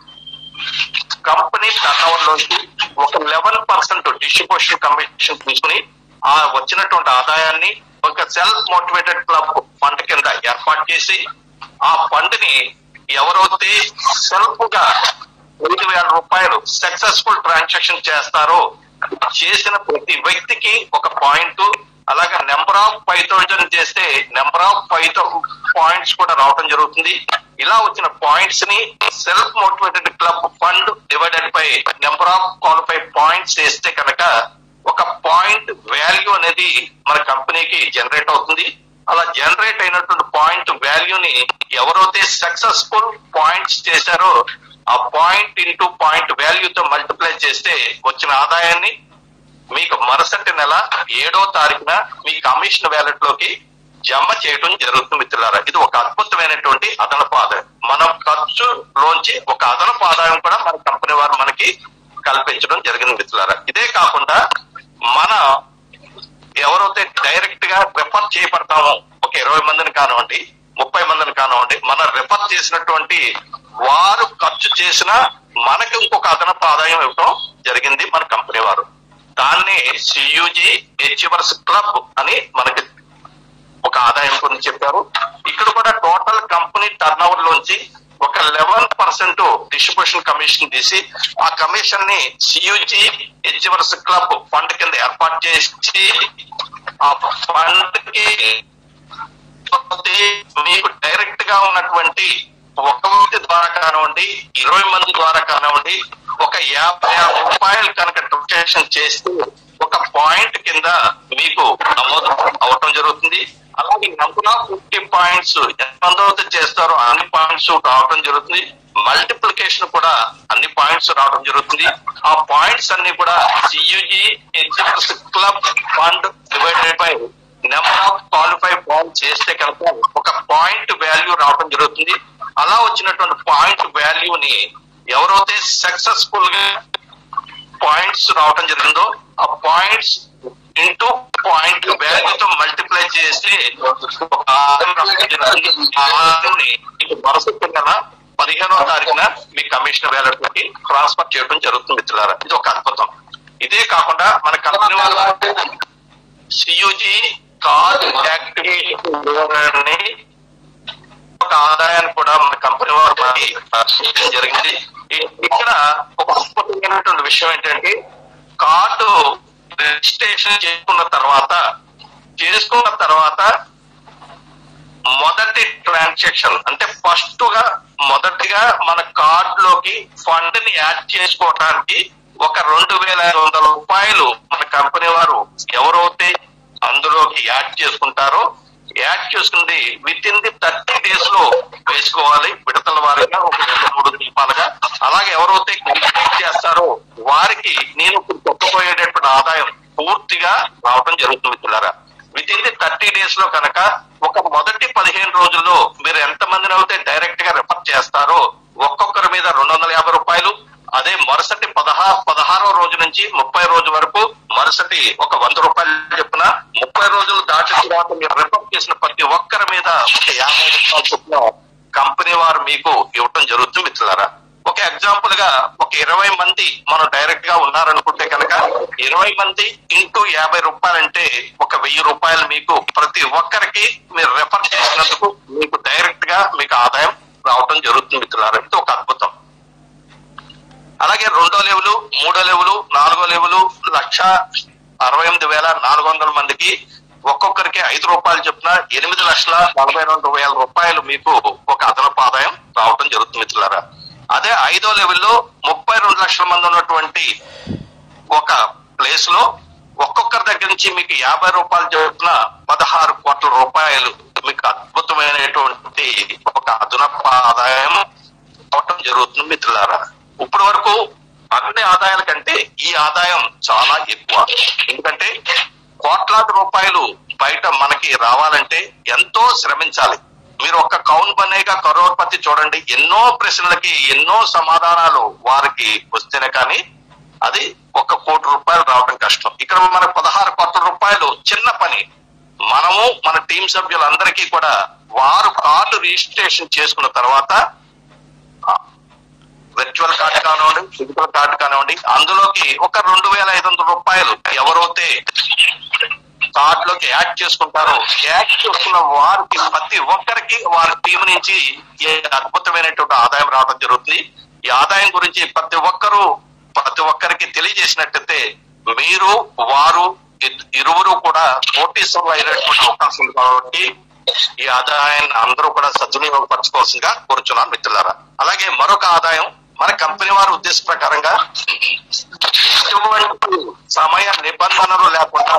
కంపెనీ టర్న్ లోంచి ఒక లెవెన్ పర్సెంట్ డిస్ట్రిబ్యూషన్ కమిషన్ తీసుకుని ఆ వచ్చినటువంటి ఆదాయాన్ని ఒక సెల్ఫ్ మోటివేటెడ్ క్లబ్ ఫండ్ కింద ఏర్పాటు చేసి ఆ ఫండ్ ని ఎవరైతే సెల్ఫ్ గా ఐదు వేల రూపాయలు సక్సెస్ఫుల్ ట్రాన్సాక్షన్ చేస్తారో చేసిన ప్రతి వ్యక్తికి ఒక పాయింట్ అలాగే నెంబర్ ఆఫ్ ఫైవ్ థౌజండ్ చేస్తే నెంబర్ ఆఫ్ ఫైవ్ పాయింట్స్ కూడా రావడం జరుగుతుంది ఇలా వచ్చిన పాయింట్స్ ని self motivated club fund divided by number of qualified points వేస్తే కనుక ఒక పాయింట్ వాల్యూ అనేది మన కంపెనీకి జనరేట్ అవుతుంది అలా జనరేట్ అయినటువంటి పాయింట్ వాల్యూని ఎవరైతే సక్సెస్ఫుల్ పాయింట్స్ చేశారో ఆ పాయింట్ ఇంటూ పాయింట్ వాల్యూతో మల్టిప్లై చేస్తే వచ్చిన ఆదాయాన్ని మీకు మరుసటి నెల ఏడో తారీఖున మీ కమిషన్ వ్యాలెట్ లోకి జమ చేయడం జరుగుతుంది మిత్రులారా ఇది ఒక అద్భుతమైనటువంటి అదనపు ఆదాయం మన ఖర్చులోంచి ఒక అదనపు ఆదాయం కూడా మన కంపెనీ వారు మనకి కల్పించడం జరిగింది మిత్రులారా ఇదే కాకుండా మన ఎవరైతే డైరెక్ట్ గా రిఫర్ చేయబడతామో ఒక ఇరవై మందిని కానివ్వండి ముప్పై మందిని కానివ్వండి మనం రిఫర్ చేసినటువంటి వారు ఖర్చు చేసిన మనకి ఇంకొక అదనపు ఆదాయం ఇవ్వడం జరిగింది మన కంపెనీ వారు దాన్ని సియుజి హెచ్వర్స్ క్లబ్ అని మనకి ఒక ఆదాయం గురించి చెప్పారు ఇక్కడ కూడా టోటల్ కంపెనీ టర్న్ ఓవర్ లోంచి ఒక లెవెన్ పర్సెంట్ డిస్ట్రిబ్యూషన్ కమిషన్ తీసి ఆ కమిషన్ ని సియుజి హెచ్వర్స్ క్లబ్ ఫండ్ కింద ఏర్పాటు చేసి ఆ ఫండ్ కి మీకు డైరెక్ట్ గా ఉన్నటువంటి ఒక వ్యక్తి ద్వారా కానివ్వండి ఇరవై మంది ద్వారా కానివ్వండి ఒక యాభై ఆరు రూపాయలు కనుక ట్రాన్సాక్షన్ చేస్తే ఒక పాయింట్ కింద మీకు నమోదు అవటం జరుగుతుంది అలాగే నెంబర్ ఆఫ్ ఫిఫ్టీ పాయింట్స్ ఎంతమంది అయితే చేస్తారో అన్ని పాయింట్స్ రావడం జరుగుతుంది మల్టిప్లికేషన్ కూడా అన్ని పాయింట్స్ రావడం జరుగుతుంది ఆ పాయింట్స్ అన్ని కూడా CUG HFS club fund divided by number of qualify point చేస్తే కనుక ఒక పాయింట్ వాల్యూ రావడం జరుగుతుంది అలా వచ్చినటువంటి పాయింట్ వాల్యూని ఎవరైతే సక్సెస్ఫుల్ గా పాయింట్స్ రావడం జరిగిందో ఆ పాయింట్స్ ఇంటూ పాయింట్ వాల్యూతో మల్టిప్లై చేసి ఒక ఆదాయం రావడం జరుగుతుంది. ఆ ఆదాయాన్ని మీకు మరుసటి నెల పదిహేనవ తారీఖున మీ కమిషన్ వ్యాలెట్లకి ట్రాన్స్ఫర్ చేయడం జరుగుతుంది మిత్రులారా ఇది ఒక అద్భుతం ఇదే కాకుండా మన కంపెనీ వాళ్ళు సియుజి కార్డ్ యాక్టివిటీ ఒక ఆదాయాన్ని కూడా మన కంపెనీ వారు మనకి చేయడం జరిగింది ఇ- ఇక్కడ ఒక అద్భుతమైనటువంటి విషయం ఏంటంటే కార్డు రిజిస్ట్రేషన్ చేసుకున్న తర్వాత చేసుకున్న తర్వాత మొదటి ట్రాన్సాక్షన్ అంటే ఫస్ట్ గా మొదటిగా మన కార్డ్ లోకి ఫండ్ ని యాడ్ చేసుకోవడానికి ఒక రెండు వేల ఐదు వందల రూపాయలు మన కంపెనీ వారు ఎవరైతే అందులోకి యాడ్ చేసుకుంటారో యాడ్ చేసుకుంది within the thirty days లో వేసుకోవాలి విడతల వారిగా ఒక రెండు మూడు దీపాలుగా అలాగే ఎవరైతే కంప్లీట్ చేస్తారో వారికి నేను ఇప్పుడు చెప్పబోయేటటువంటి ఆదాయం పూర్తిగా రావడం జరుగుతుంది మిత్రులారా within the thirty days లో కనుక ఒక మొదటి పదిహేను రోజుల్లో మీరు ఎంత మందిని అయితే డైరెక్ట్ గా రిఫర్ చేస్తారో ఒక్కొక్కరి మీద రెండు వందల యాభై రూపాయలు అదే మరుసటి పదహా పదహారో రోజు నుంచి ముప్పై రోజు వరకు మరుసటి ఒక వంద రూపాయలు చొప్పున ముప్పై రోజులు దాటిన తర్వాత మీరు రిఫర్ చేసిన ప్రతి ఒక్కరి మీద ఒక యాభై రూపాయలు చొప్పున కంపెనీ వారు మీకు ఇవ్వటం జరుగుతుంది మిత్రులారా ఒక ఎగ్జాంపుల్ గా ఒక ఇరవై మంది మనం డైరెక్ట్ గా ఉన్నారనుకుంటే కనుక ఇరవై మంది ఇంటూ యాభై రూపాయలంటే ఒక వెయ్యి రూపాయలు మీకు ప్రతి ఒక్కరికి మీరు రెఫర్ చేసినందుకు మీకు డైరెక్ట్ గా మీకు ఆదాయం రావటం జరుగుతుంది మిత్రులారా ఇది ఒక అద్భుతం అలాగే రెండో లెవెలు మూడో లెవెలు నాలుగో లెవెలు లక్ష అరవై ఎనిమిది వేల నాలుగు వందల మందికి ఒక్కొక్కరికి ఐదు రూపాయలు చొప్పున ఎనిమిది లక్షల నలభై రెండు వేల రూపాయలు మీకు ఒక అదనపు ఆదాయం రావటం జరుగుతుంది మిత్రులారా అదే ఐదో లెవెల్లో ముప్పై రెండు లక్షల మంది ఉన్నటువంటి ఒక ప్లేస్ లో ఒక్కొక్కరి దగ్గర నుంచి మీకు యాభై రూపాయలు చొప్పున పదహారు కోట్ల రూపాయలు మీకు అద్భుతమైనటువంటి ఒక అదనపు ఆదాయం అవటం జరుగుతుంది మిత్రులారా ఇప్పటి వరకు అన్ని ఆదాయాల కంటే ఈ ఆదాయం చాలా ఎక్కువ ఎందుకంటే కోట్లాది రూపాయలు బయట మనకి రావాలంటే ఎంతో శ్రమించాలి మీరు ఒక్క కౌన్ బనేగా కరోడ్పతి చూడండి ఎన్నో ప్రశ్నలకి ఎన్నో సమాధానాలు వారికి వస్తేనే కానీ అది ఒక కోటి రూపాయలు రావడం కష్టం ఇక్కడ మనకు పదహారు కోట్ల రూపాయలు చిన్న పని మనము మన టీం సభ్యులందరికీ కూడా వారు కార్డు రిజిస్ట్రేషన్ చేసుకున్న తర్వాత వర్చువల్ కార్డు కానివ్వండి ఫిజికల్ కార్డు కానివ్వండి అందులోకి ఒక రెండు వేల ఐదు వందల రూపాయలు ఎవరైతే కార్డులోకి యాడ్ చేసుకుంటారో యాడ్ చేసుకున్న వారికి ప్రతి ఒక్కరికి వారి టీం నుంచి ఈ అద్భుతమైనటువంటి ఆదాయం రావడం జరుగుతుంది ఈ ఆదాయం గురించి ప్రతి ఒక్కరూ ప్రతి ఒక్కరికి తెలియజేసినట్టయితే మీరు వారు ఇద్- ఇరువురు కూడా నోటీసులు అయినటువంటి అవకాశం ఉంది కాబట్టి ఈ ఆదాయాన్ని అందరూ కూడా సద్వినియోగపరచుకోవాల్సిందిగా కోరుచున్నాను మిత్రులారా అలాగే మరొక ఆదాయం మన కంపెనీ వారి ఉద్దేశ ప్రకారంగా ఎటువంటి సమయ నిబంధనలు లేకుండా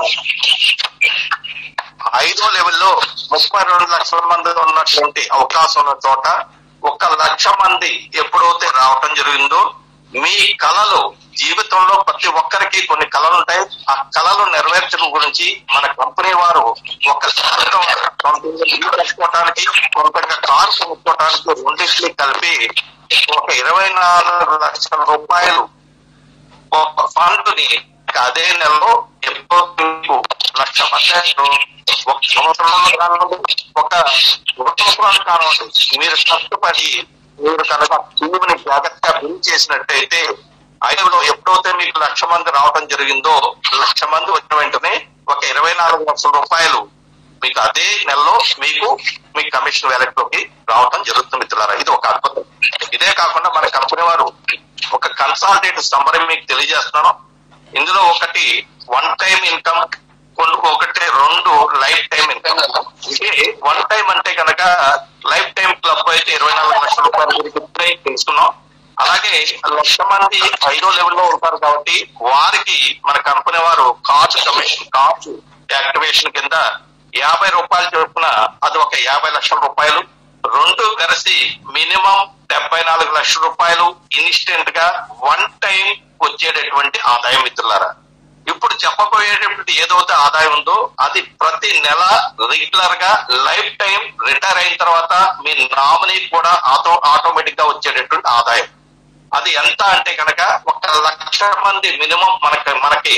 ఐదో లెవెల్లో ముప్పై రెండు లక్షల మంది ఉన్నటువంటి అవకాశం ఉన్న చోట ఒక లక్ష మంది ఎప్పుడైతే రావటం జరిగిందో మీ కళలు జీవితంలో ప్రతి ఒక్కరికి కొన్ని కళలు ఉంటాయి ఆ కళలు నెరవేర్చడం గురించి మన కంపెనీ వారు ఒక శాతం సొంతంగా ఇల్లు కట్టుకోవడానికి సొంతంగా కారు కొనుక్కోవడానికి రెండింటిని కలిపి ఒక ఇరవై నాలుగు లక్షల రూపాయలు ఒక ఫండ్ ని అదే నెలలో ఎంతో మీకు లక్ష పర్సెంట్ ఒక సంవత్సరంలో కానివ్వండి ఒక ఒక సంవత్సరాలు కానివ్వండి మీరు కష్టపడి మీరు కనుక టీంని జాగ్రత్తగా బిల్ చేసినట్టయితే ఐదులో ఎప్పుడైతే మీకు లక్ష మంది రావడం జరిగిందో లక్ష మంది వచ్చిన వెంటనే ఒక ఇరవై నాలుగు లక్షల రూపాయలు మీకు అదే నెలలో మీకు మీ కమిషన్ వ్యాలెట్ లోకి రావడం జరుగుతుంది మిత్రులారా ఇది ఒక అద్భుతం ఇదే కాకుండా మన కంపెనీ వారు ఒక కన్సాలిడేట్ సమ్మరీ మీకు తెలియజేస్తున్నాను ఇందులో ఒకటి వన్ టైం ఇన్కమ్ ఒకటి రెండు లైఫ్ టైం ఇన్కమ్ ఇదే వన్ టైం అంటే కనుక లైఫ్ టైం క్లబ్ అయితే ఇరవై నాలుగు లక్షల రూపాయల గురించి ఇప్పుడే తెలుసుకున్నాం అలాగే లక్ష మంది ఐదో లెవెల్లో ఉంటారు కాబట్టి వారికి మన కంపెనీ వారు కార్డు కమిషన్ కార్డు యాక్టివేషన్ కింద యాభై రూపాయలు చొప్పున అది ఒక యాభై లక్షల రూపాయలు రెండు కలిసి మినిమం డెబ్బై నాలుగు లక్షల రూపాయలు ఇన్స్టెంట్ గా వన్ టైం వచ్చేటటువంటి ఆదాయం మిత్రులారా ఇప్పుడు చెప్పబోయేటటువంటి ఏదైతే ఆదాయం ఉందో అది ప్రతి నెల రెగ్యులర్ గా లైఫ్ టైం రిటైర్ అయిన తర్వాత మీ నామినీ కూడా ఆటో ఆటోమేటిక్ గా వచ్చేటటువంటి ఆదాయం అది ఎంత అంటే కనుక ఒక లక్ష మంది మినిమం మనకి మనకి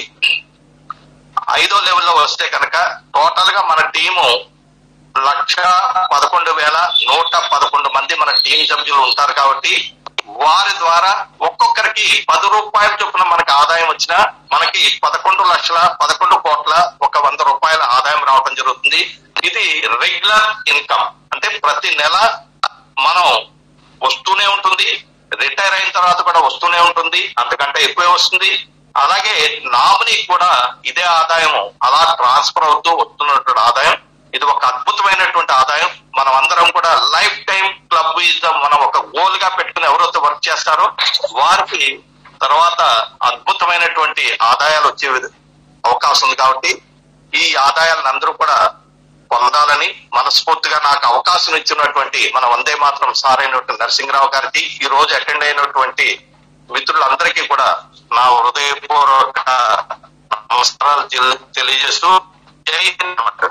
ఐదో లెవెల్లో వస్తే కనుక టోటల్ గా మన టీము లక్ష పదకొండు వేల నూట పదకొండు మంది మన టీం సభ్యులు ఉంటారు కాబట్టి వారి ద్వారా ఒక్కొక్కరికి పది రూపాయల చొప్పున మనకి ఆదాయం వచ్చినా మనకి పదకొండు లక్షల పదకొండు కోట్ల ఒక వంద రూపాయల ఆదాయం రావడం జరుగుతుంది ఇది రెగ్యులర్ ఇన్కమ్ అంటే ప్రతి నెల మనం వస్తూనే ఉంటుంది రిటైర్ అయిన తర్వాత కూడా వస్తూనే ఉంటుంది అంతకంటే ఎక్కువే వస్తుంది అలాగే నామినీ కూడా ఇదే ఆదాయం అలా ట్రాన్స్ఫర్ అవుతూ వస్తున్నటువంటి ఆదాయం ఇది ఒక అద్భుతమైనటువంటి ఆదాయం మనం అందరం కూడా లైఫ్ టైం క్లబ్ ఇద్దాం మనం ఒక గోల్ గా పెట్టుకుని ఎవరైతే వర్క్ చేస్తారో వారికి తర్వాత అద్భుతమైనటువంటి ఆదాయాలు వచ్చే విధ- అవకాశం ఉంది కాబట్టి ఈ ఆదాయాలను అందరూ కూడా పొందాలని మనస్ఫూర్తిగా నాకు అవకాశం ఇచ్చినటువంటి మన వందే మాత్రం సార్ అయినటువంటి నరసింహరావు గారికి ఈ రోజు అటెండ్ అయినటువంటి మిత్రులందరికీ కూడా నా హృదయపూర్వక నమస్కారాలు తెలి- తెలియజేస్తూ జై హింద్ అంటారు.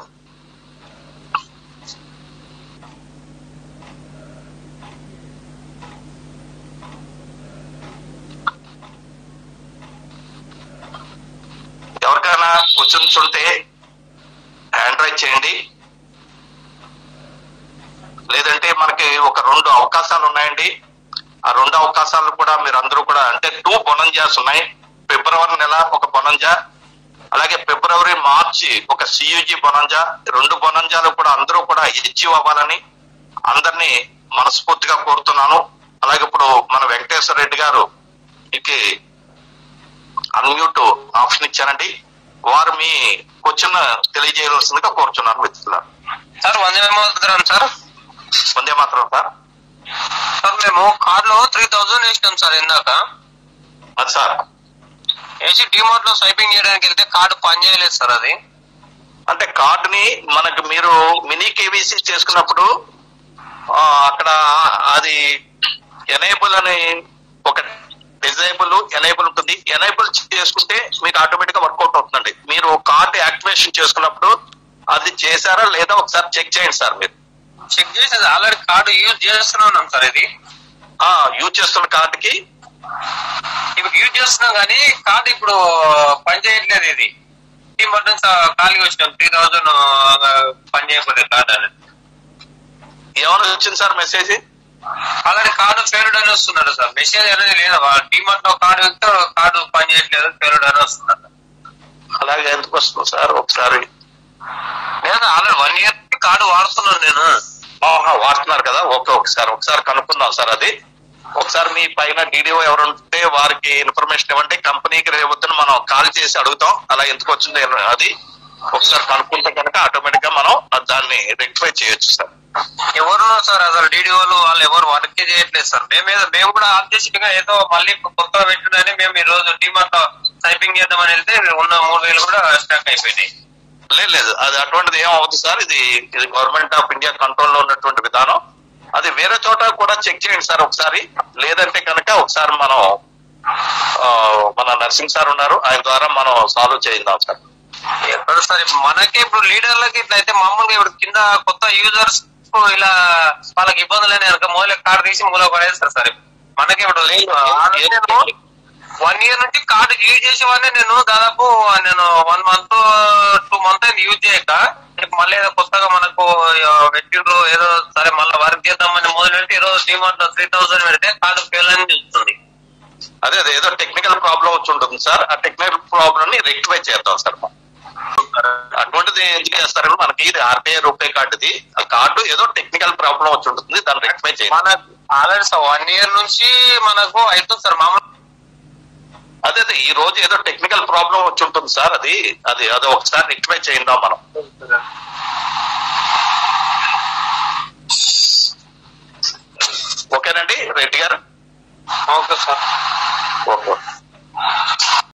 ఎవరికైనా క్వశ్చన్స్ ఉంటే హ్యాండ్ రైజ్ చేయండి లేదంటే మనకి ఒక రెండు అవకాశాలు ఉన్నాయండి ఆ రెండు అవకాశాలు కూడా మీరు అందరూ కూడా అంటే టూ బొనంజాస్ ఉన్నాయి ఫిబ్రవరి నెల ఒక బొనంజా అలాగే ఫిబ్రవరి మార్చి ఒక సియుజి బొనంజా రెండు బొనంజాలు కూడా అందరూ కూడా అచీవ్ అవ్వాలని అందరినీ మనస్ఫూర్తిగా కోరుతున్నాను అలాగే ఇప్పుడు మన వెంకటేశ్వర రెడ్డి గారు ఇకి అన్మ్యూట్ ఆప్షన్ ఇచ్చారండి వారు మీ క్వశ్చన్ తెలియజేయవలసిందిగా కోరుచున్నాను మిత్రులారు
సార్ వందే మాత్రం సార్
వందే మాత్రం సార్
సార్ మేము కార్ లో త్రీ థౌజండ్ వేసినాం సార్ ఇందాక
అది సార్
వేసి డిమార్ట్ లో స్వైపింగ్ చేయడానికి వెళ్తే కార్డు పని చేయలేదు సార్ అది
అంటే కార్డుని మనకు మీరు మినీ కేవీసీ చేసుకున్నప్పుడు ఆ, అక్కడ అది ఎనేబుల్ అని ఒక డిజైబుల్ ఎనేబుల్ ఉంటుంది ఎనేబుల్ చేసుకుంటే మీకు ఆటోమేటిక్ గా వర్కౌట్ అవుతుందండి మీరు కార్డు యాక్టివేషన్ చేసుకున్నప్పుడు అది చేశారా లేదా ఒకసారి చెక్ చేయండి సార్ మీరు
చెక్ చేసి ఆల్రెడీ కార్డు యూజ్ చేస్తున్నాం సార్ ఇది
ఆ యూజ్ చేస్తున్న కార్డుకి
ఇప్పుడు యూజ్ చేస్తున్నాం కానీ కార్డు ఇప్పుడు పని చేయట్లేదు ఇది డిమార్ట్ నుంచి ఖాళీ వచ్చినాం త్రీ థౌజండ్ పని చేయకపోతే కార్డు అనేది
ఏమైనా వచ్చింది sir message
already card failed అని వస్తున్నాడు సార్ మెసేజ్ అనేది లేదు డిమార్ట్ లో కార్డు వెళ్తే కార్డు పని చేయట్లేదు ఫెయిల్డ్ అని వస్తున్నాడు
అలాగే ఎందుకు వస్తుంది సార్ ఒకసారి
లేదు ఆల్రెడీ వన్ ఇయర్ కార్డు వాడుతున్నాను నేను
ఆహా, వాడుతున్నారు కదా ఓకే ఒకసారి ఒకసారి కనుక్కుందాం సార్ అది ఒకసారి మీ పైన డీడీఓ ఎవరు ఉంటే వారికి ఇన్ఫర్మేషన్ ఇవ్వండి కంపెనీకి రేవద్దని మనం కాల్ చేసి అడుగుతాం అలా ఎందుకు వచ్చింది అని అది ఒకసారి కనుక్కుంటే కనుక ఆటోమేటిక్ గా మనం దాన్ని రెక్టిఫై చేయొచ్చు సార్
ఎవరున్నారు సార్ అసలు డీడీ వాళ్ళు వాళ్ళు ఎవరు వర్క్ చేయట్లేదు సార్ మేము ఏదో మేము కూడా ఆబ్జెక్ట్ గా ఏదో మళ్ళీ కొత్తగా పెట్టుడని మేము ఈ రోజు టీమార్ట్ టైపింగ్ చేద్దామని వెళ్తే ఉన్న మూడు వేలు కూడా స్టాక్ అయిపోయినాయి
లేదు లేదు అది అటువంటిది ఏం అవుతుంది సార్ ఇది ఇది గవర్నమెంట్ ఆఫ్ ఇండియా కంట్రోల్ లో ఉన్నటువంటి విధానం అది వేరే చోట కూడా చెక్ చేయండి సార్ ఒకసారి లేదంటే కనుక ఒకసారి మనం ఆ, మన నర్సింగ్ సార్ ఉన్నారు ఆయన ద్వారా మనం సాల్వ్ చేద్దాం సార్
ఎక్కడ సార్ ఇప్పుడు మనకే ఇప్పుడు లీడర్లకి ఇట్లా అయితే మామూలుగా ఇప్పుడు కింద కొత్త యూజర్స్ ఇలా వాళ్ళకి ఇబ్బందులు అయినాయి కనుక మూల కార్డు తీసి మూల పడేస్తారు సార్ ఇప్పుడు. మనకి ఇప్పుడు వన్ ఇయర్ నుంచి కార్డు యూజ్ చేసేవాడిని నేను దాదాపు నేను వన్ మంత్ టూ మంత్ అయింది యూజ్ చేయక ఇప్పుడు మళ్ళీ ఏదో కొత్తగా మనకు ఆ, పెట్టిండ్రు ఏదో సరే మళ్ళీ వర్క్ చేద్దామని మొదలు పెట్టి ఈరోజు డిమార్ట్ లో త్రీ థౌసండ్ పెడితే కార్డు ఫెయిల్ అని చూస్తుంది
అదే అదే ఏదో టెక్నికల్ ప్రాబ్లం వచ్చి ఉంటుంది సార్ ఆ టెక్నికల్ ప్రాబ్లం ని రెక్టిఫై చేద్దాం సార్ మనం. అటువంటిది ఏం చేస్తారంటే మనకి ఇది ఆర్బీఐ రూపే కార్డుది ఆ కార్డు ఏదో టెక్నికల్ ప్రాబ్లం వచ్చి ఉంటుంది దాన్ని రెక్టిఫై చేయాలి
మన ఆల్రెడీ సార్ వన్ ఇయర్ నుంచి మనకు అవుతుంది సార్ మామూలు
అదే అదే ఈ రోజు ఏదో టెక్నికల్ ప్రాబ్లం వచ్చి ఉంటుంది సార్ అది అది అది ఒకసారి రెక్టిఫై చేద్దాం మనం ఓకేనండి రెడ్డి గారు
ఓకే సార్
ఓకే